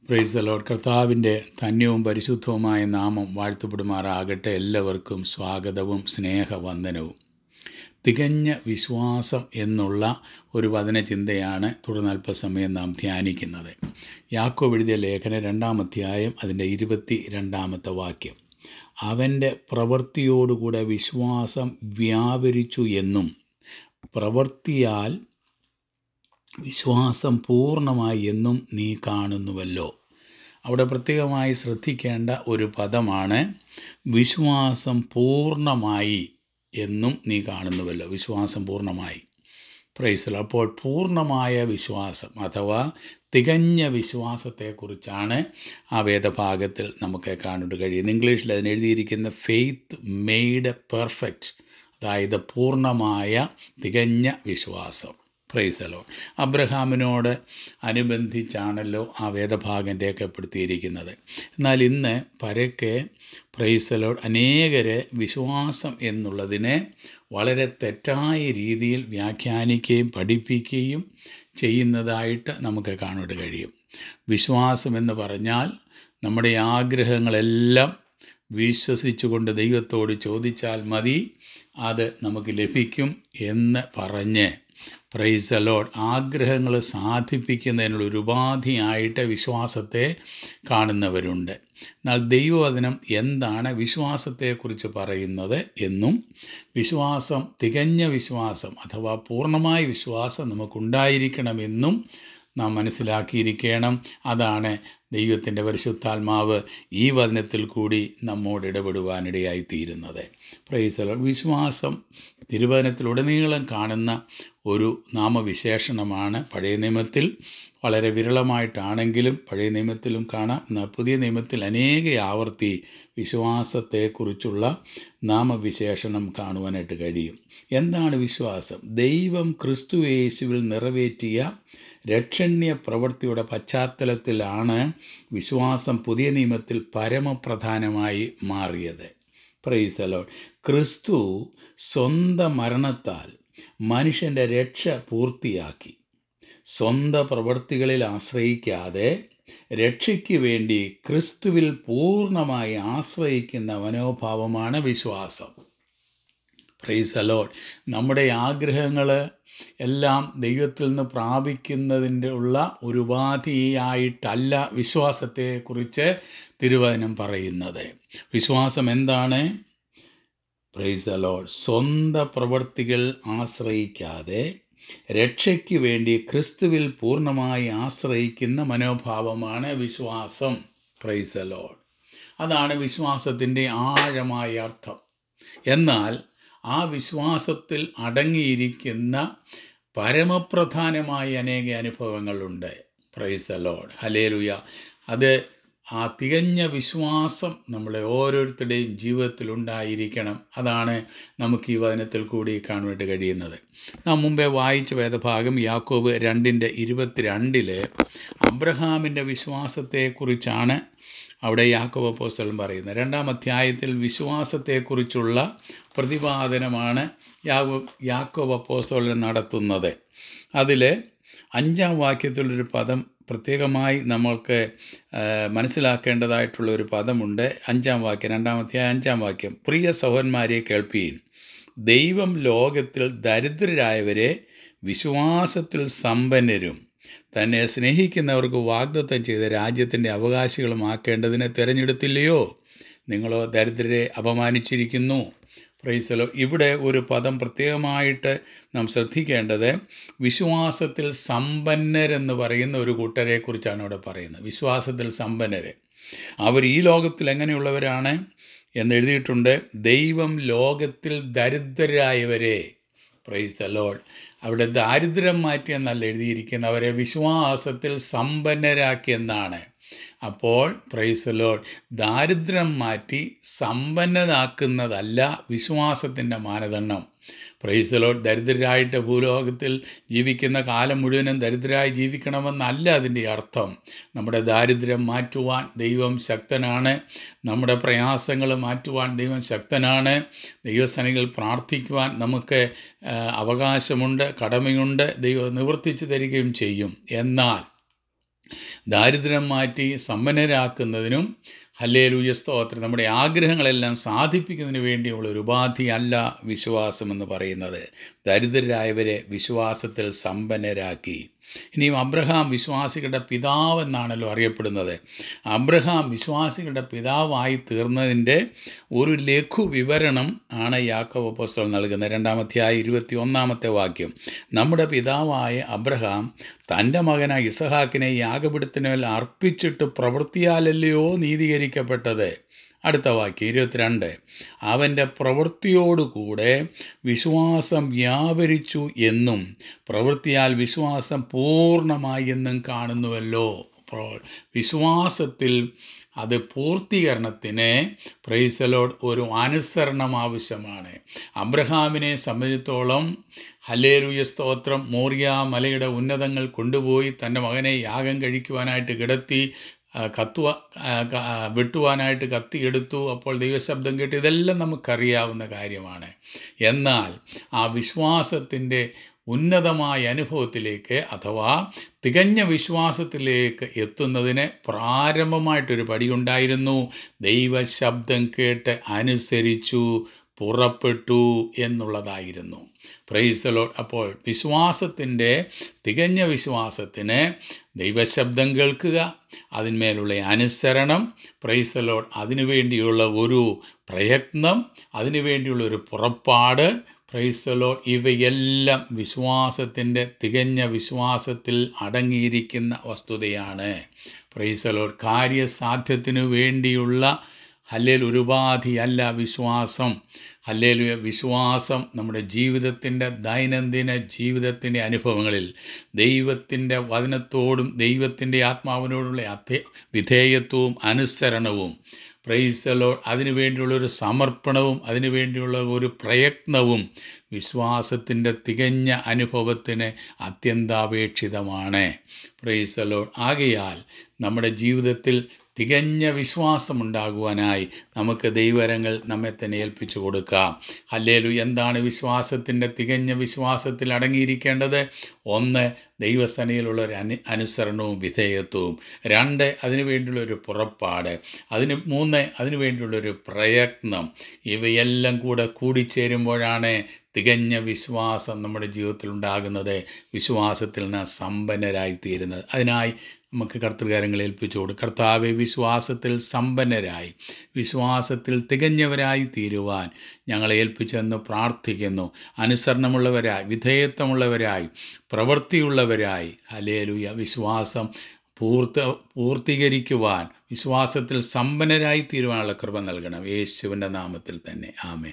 price load കർത്താവിൻ്റെ ധന്യവും പരിശുദ്ധവുമായ നാമം വാഴ്ത്തപ്പെടുമാറാകട്ടെ എല്ലാവർക്കും സ്വാഗതവും സ്നേഹവന്ദനവും തികഞ്ഞ വിശ്വാസം എന്നുള്ള ഒരു വചനചിന്തയാണ് തുടർന്ന് അല്പസമയം നാം ധ്യാനിക്കുന്നത് യാക്കോബ് എഴുതിയ ലേഖന രണ്ടാമധ്യായം അതിൻ്റെ ഇരുപത്തി രണ്ടാമത്തെ വാക്യം അവൻ്റെ പ്രവൃത്തിയോടുകൂടെ വിശ്വാസം വ്യാപരിച്ചു എന്നും പ്രവൃത്തിയാൽ വിശ്വാസം പൂർണ്ണമായി എന്നും നീ കാണുന്നുവല്ലോ അവിടെ പ്രത്യേകമായി ശ്രദ്ധിക്കേണ്ട ഒരു പദമാണ് വിശ്വാസം പൂർണ്ണമായി എന്നും നീ കാണുന്നുവല്ലോ വിശ്വാസം പൂർണ്ണമായി പ്രൈസല അപ്പോൾ പൂർണ്ണമായ വിശ്വാസം അഥവാ തികഞ്ഞ വിശ്വാസത്തെക്കുറിച്ചാണ് ആ വേദഭാഗത്തിൽ നമുക്ക് കാണാൻ കഴിയുന്നത് ഇംഗ്ലീഷിൽ അതിന് എഴുതിയിരിക്കുന്ന ഫെയ്ത്ത് മെയ്ഡ് പെർഫെക്റ്റ് അതായത് പൂർണ്ണമായ തികഞ്ഞ വിശ്വാസം പ്രൈസലോ അബ്രഹാമിനോട് അനുബന്ധിച്ചാണല്ലോ ആ വേദഭാഗം രേഖപ്പെടുത്തിയിരിക്കുന്നത് എന്നാൽ ഇന്ന് പരക്കെ പ്രൈസലോ അനേകരെ വിശ്വാസം എന്നുള്ളതിനെ വളരെ തെറ്റായ രീതിയിൽ വ്യാഖ്യാനിക്കുകയും പഠിപ്പിക്കുകയും ചെയ്യുന്നതായിട്ട് നമുക്ക് കാണാൻ കഴിയും വിശ്വാസം എന്ന് പറഞ്ഞാൽ നമ്മുടെ ആഗ്രഹങ്ങളെല്ലാം വിശ്വസിച്ചുകൊണ്ട് ദൈവത്തോട് ചോദിച്ചാൽ മതി അത് നമുക്ക് ലഭിക്കും എന്ന് പറഞ്ഞ് പ്രൈസ് അലോഡ് ആഗ്രഹങ്ങൾ സാധിപ്പിക്കുന്നതിനുള്ള ഒരു ഉപാധിയായിട്ട് വിശ്വാസത്തെ കാണുന്നവരുണ്ട് എന്നാൽ ദൈവവചനം എന്താണ് വിശ്വാസത്തെക്കുറിച്ച് പറയുന്നത് എന്നും വിശ്വാസം തികഞ്ഞ വിശ്വാസം അഥവാ പൂർണ്ണമായ വിശ്വാസം നമുക്കുണ്ടായിരിക്കണമെന്നും നാം മനസ്സിലാക്കിയിരിക്കണം അതാണ് ദൈവത്തിൻ്റെ പരിശുദ്ധാത്മാവ് ഈ വചനത്തിൽ കൂടി നമ്മോട് ഇടപെടുവാനിടയായി തീരുന്നത് പ്രൈസല വിശ്വാസം തിരുവചനത്തിലുടനീളം കാണുന്ന ഒരു നാമവിശേഷണമാണ് പഴയ നിയമത്തിൽ വളരെ വിരളമായിട്ടാണെങ്കിലും പഴയ നിയമത്തിലും കാണാം എന്നാൽ പുതിയ നിയമത്തിൽ അനേക ആവർത്തി വിശ്വാസത്തെക്കുറിച്ചുള്ള നാമവിശേഷണം കാണുവാനായിട്ട് കഴിയും എന്താണ് വിശ്വാസം ദൈവം ക്രിസ്തു യേശുവിൽ നിറവേറ്റിയ രക്ഷണ്യ പ്രവൃത്തിയുടെ പശ്ചാത്തലത്തിലാണ് വിശ്വാസം പുതിയ നിയമത്തിൽ പരമപ്രധാനമായി മാറിയത് പ്രൈസലോ ക്രിസ്തു സ്വന്തം മരണത്താൽ മനുഷ്യൻ്റെ രക്ഷ പൂർത്തിയാക്കി സ്വന്തം പ്രവൃത്തികളിൽ ആശ്രയിക്കാതെ രക്ഷയ്ക്ക് വേണ്ടി ക്രിസ്തുവിൽ പൂർണ്ണമായി ആശ്രയിക്കുന്ന മനോഭാവമാണ് വിശ്വാസം പ്രൈസ് അലോഡ് നമ്മുടെ ആഗ്രഹങ്ങൾ എല്ലാം ദൈവത്തിൽ നിന്ന് പ്രാപിക്കുന്നതിൻ്റെ ഉള്ള ഒരു ഉപാധിയായിട്ടല്ല വിശ്വാസത്തെക്കുറിച്ച് തിരുവചനം പറയുന്നത് വിശ്വാസം എന്താണ് പ്രൈസ് അലോഡ് സ്വന്തം പ്രവൃത്തികൾ ആശ്രയിക്കാതെ രക്ഷയ്ക്ക് വേണ്ടി ക്രിസ്തുവിൽ പൂർണ്ണമായി ആശ്രയിക്കുന്ന മനോഭാവമാണ് വിശ്വാസം പ്രൈസ് അലോഡ് അതാണ് വിശ്വാസത്തിൻ്റെ ആഴമായ അർത്ഥം എന്നാൽ ആ വിശ്വാസത്തിൽ അടങ്ങിയിരിക്കുന്ന പരമപ്രധാനമായ അനേക അനുഭവങ്ങളുണ്ട് പ്രൈസ് ദ ലോഡ് ഹലേലുയ അത് ആ തികഞ്ഞ വിശ്വാസം നമ്മളെ ഓരോരുത്തരുടെയും ജീവിതത്തിൽ ഉണ്ടായിരിക്കണം അതാണ് നമുക്ക് ഈ വചനത്തിൽ കൂടി കാണുവാനായിട്ട് കഴിയുന്നത് നാം മുമ്പേ വായിച്ച വേദഭാഗം യാക്കോബ് രണ്ടിൻ്റെ ഇരുപത്തിരണ്ടില് അബ്രഹാമിൻ്റെ വിശ്വാസത്തെക്കുറിച്ചാണ് അവിടെ യാക്കോബ് അപ്പോസ്തലൻ പറയുന്നത് രണ്ടാം അധ്യായത്തിൽ വിശ്വാസത്തെക്കുറിച്ചുള്ള പ്രതിപാദനമാണ് യാക്കോ യാക്കോബ് അപ്പോസ്തലൻ നടത്തുന്നത് അതിൽ അഞ്ചാം വാക്യത്തിലൊരു പദം പ്രത്യേകമായി നമ്മൾക്ക് മനസ്സിലാക്കേണ്ടതായിട്ടുള്ള ഒരു പദമുണ്ട് അഞ്ചാം വാക്യം രണ്ടാം അധ്യായം അഞ്ചാം വാക്യം പ്രിയ സഹോന്മാരെ കേൾപ്പീൻ ദൈവം ലോകത്തിൽ ദരിദ്രരായവരെ വിശ്വാസത്തിൽ സമ്പന്നരും തന്നെ സ്നേഹിക്കുന്നവർക്ക് വാഗ്ദത്തം ചെയ്ത രാജ്യത്തിൻ്റെ അവകാശികളുമാക്കേണ്ടതിനെ തിരഞ്ഞെടുത്തില്ലയോ നിങ്ങളോ ദരിദ്രരെ അപമാനിച്ചിരിക്കുന്നു പ്രൈസലോ ഇവിടെ ഒരു പദം പ്രത്യേകമായിട്ട് നാം ശ്രദ്ധിക്കേണ്ടത് വിശ്വാസത്തിൽ സമ്പന്നരെന്ന് പറയുന്ന ഒരു കൂട്ടരെക്കുറിച്ചാണ് ഇവിടെ പറയുന്നത് വിശ്വാസത്തിൽ സമ്പന്നര് അവർ ഈ ലോകത്തിൽ എങ്ങനെയുള്ളവരാണ് എന്ന് എഴുതിയിട്ടുണ്ട് ദൈവം ലോകത്തിൽ ദരിദ്രരായവരെ പ്രൈസ് ദ ലോഡ് അവിടെ ദാരിദ്ര്യം മാറ്റിയെന്നല്ല എഴുതിയിരിക്കുന്നത് അവരെ വിശ്വാസത്തിൽ സമ്പന്നരാക്കിയെന്നാണ് അപ്പോൾ പ്രൈസ് ലോഡ് ദാരിദ്ര്യം മാറ്റി സമ്പന്നതാക്കുന്നതല്ല വിശ്വാസത്തിൻ്റെ മാനദണ്ഡം പ്രൈസലോട്ട് ദരിദ്രരായിട്ട് ഭൂലോകത്തിൽ ജീവിക്കുന്ന കാലം മുഴുവനും ദരിദ്രരായി ജീവിക്കണമെന്നല്ല അതിൻ്റെ അർത്ഥം നമ്മുടെ ദാരിദ്ര്യം മാറ്റുവാൻ ദൈവം ശക്തനാണ് നമ്മുടെ പ്രയാസങ്ങൾ മാറ്റുവാൻ ദൈവം ശക്തനാണ് ദൈവസനികൾ പ്രാർത്ഥിക്കുവാൻ നമുക്ക് ആ, അവകാശമുണ്ട് കടമയുണ്ട് ദൈവം നിവർത്തിച്ചു തരികയും ചെയ്യും എന്നാൽ ദാരിദ്ര്യം മാറ്റി സമ്പന്നരാക്കുന്നതിനും ഹല്ലേലൂയ സ്തോത്രം നമ്മുടെ ആഗ്രഹങ്ങളെല്ലാം സാധിപ്പിക്കുന്നതിന് വേണ്ടിയുള്ള ഒരു ഉപാധിയല്ല വിശ്വാസം എന്ന് പറയുന്നത് ദരിദ്രരായവരെ വിശ്വാസത്തിൽ സമ്പന്നരാക്കി ഇനിയും അബ്രഹാം വിശ്വാസികളുടെ പിതാവെന്നാണല്ലോ അറിയപ്പെടുന്നത് അബ്രഹാം വിശ്വാസികളുടെ പിതാവായി തീർന്നതിൻ്റെ ഒരു ലഘു വിവരണം ആണ് യാക്കോബ് അപ്പോസ്തലൻ നൽകുന്നത് രണ്ടാമത്തെയായി ഇരുപത്തി ഒന്നാമത്തെ വാക്യം നമ്മുടെ പിതാവായ അബ്രഹാം തൻ്റെ മകനായ ഇസഹാക്കിനെ യാഗപിടുത്തിനുമേൽ അർപ്പിച്ചിട്ട് പ്രവൃത്തിയാലല്ലയോ നീതീകരിക്കപ്പെട്ടത് അടുത്ത വാക്യം ഇരുപത്തിരണ്ട് അവൻ്റെ പ്രവൃത്തിയോടുകൂടെ വിശ്വാസം വ്യാപരിച്ചു എന്നും പ്രവൃത്തിയാൽ വിശ്വാസം പൂർണ്ണമായി എന്നും കാണുന്നുവല്ലോ അപ്പോൾ വിശ്വാസത്തിൽ അത് പൂർത്തീകരണത്തിന് പ്രൈസലോട് ഒരു അനുസരണം ആവശ്യമാണ് അബ്രഹാമിനെ സംബന്ധിച്ചോളം ഹലേലുയ സ്തോത്രം മോറിയ മലയുടെ ഉന്നതങ്ങൾ കൊണ്ടുപോയി തൻ്റെ മകനെ യാഗം കഴിക്കുവാനായിട്ട് കിടത്തി ആ, കത്തുവ ആ, ക- ആ, വെട്ടുവാനായിട്ട് കത്തിയെടുത്തു അപ്പോൾ ദൈവശബ്ദം കേട്ട് ഇതെല്ലാം നമുക്കറിയാവുന്ന കാര്യമാണ് എന്നാൽ ആ വിശ്വാസത്തിൻ്റെ ഉന്നതമായ അനുഭവത്തിലേക്ക് അഥവാ തികഞ്ഞ വിശ്വാസത്തിലേക്ക് എത്തുന്നതിന് പ്രാരംഭമായിട്ടൊരു പടിയുണ്ടായിരുന്നു ദൈവശബ്ദം കേട്ട് അനുസരിച്ചു പുറപ്പെട്ടു എന്നുള്ളതായിരുന്നു പ്രൈസലോ അപ്പോൾ വിശ്വാസത്തിൻ്റെ തികഞ്ഞ വിശ്വാസത്തിന് ദൈവശബ്ദം കേൾക്കുക അതിന്മേലുള്ള അനുസരണം പ്രൈസലോ അതിനുവേണ്ടിയുള്ള ഒരു പ്രയത്നം അതിനുവേണ്ടിയുള്ള ഒരു പുറപ്പാട് പ്രൈസലോ ഇവയെല്ലാം വിശ്വാസത്തിൻ്റെ തികഞ്ഞ വിശ്വാസത്തിൽ അടങ്ങിയിരിക്കുന്ന വസ്തുതയാണ് പ്രൈസലോ കാര്യസാധ്യത്തിനു വേണ്ടിയുള്ള ഹല്ലേൽ ഒരു ഉപാധിയല്ല വിശ്വാസം ഹല്ലേൽ വിശ്വാസം നമ്മുടെ ജീവിതത്തിൻ്റെ ദൈനംദിന ജീവിതത്തിൻ്റെ അനുഭവങ്ങളിൽ ദൈവത്തിൻ്റെ വചനത്തോടും ദൈവത്തിൻ്റെ ആത്മാവിനോടുള്ള അധേ വിധേയത്വവും അനുസരണവും പ്രൈസലോ അതിനുവേണ്ടിയുള്ള ഒരു സമർപ്പണവും അതിനുവേണ്ടിയുള്ള ഒരു പ്രയത്നവും വിശ്വാസത്തിൻ്റെ തികഞ്ഞ അനുഭവത്തിന് അത്യന്താപേക്ഷിതമാണ് പ്രൈസലോ ആകയാൽ നമ്മുടെ ജീവിതത്തിൽ തികഞ്ഞ വിശ്വാസമുണ്ടാകുവാനായി നമുക്ക് ദൈവരങ്ങൾ നമ്മെ തന്നെ ഏൽപ്പിച്ചു കൊടുക്കാം ഹല്ലേലു എന്താണ് വിശ്വാസത്തിൻ്റെ തികഞ്ഞ വിശ്വാസത്തിൽ അടങ്ങിയിരിക്കേണ്ടത് ഒന്ന് ദൈവസനയിലുള്ള ഒരു അനു അനുസരണവും വിധേയത്വവും രണ്ട് അതിനുവേണ്ടിയുള്ള ഒരു പുറപ്പാട് അതിന് മൂന്ന് അതിനുവേണ്ടിയുള്ള ഒരു പ്രയത്നം ഇവയെല്ലാം കൂടെ കൂടിച്ചേരുമ്പോഴാണ് തികഞ്ഞ വിശ്വാസം നമ്മുടെ ജീവിതത്തിൽ ഉണ്ടാകുന്നത് വിശ്വാസത്തിൽ നിന്ന് സമ്പന്നരായിത്തീരുന്നത് അതിനായി നമുക്ക് കർത്തൃകാരങ്ങൾ ഏൽപ്പിച്ചു കൊടുക്കും കർത്താവെ വിശ്വാസത്തിൽ സമ്പന്നരായി വിശ്വാസത്തിൽ തികഞ്ഞവരായി തീരുവാൻ ഞങ്ങളെ ഏൽപ്പിച്ചെന്ന് പ്രാർത്ഥിക്കുന്നു അനുസരണമുള്ളവരായി വിധേയത്വമുള്ളവരായി പ്രവൃത്തിയുള്ളവരായി ഹലേലുയ വിശ്വാസം പൂർത്ത പൂർത്തീകരിക്കുവാൻ വിശ്വാസത്തിൽ സമ്പന്നരായി തീരുവാനുള്ള കൃപ നൽകണം യേശുവിൻ്റെ നാമത്തിൽ തന്നെ ആമേ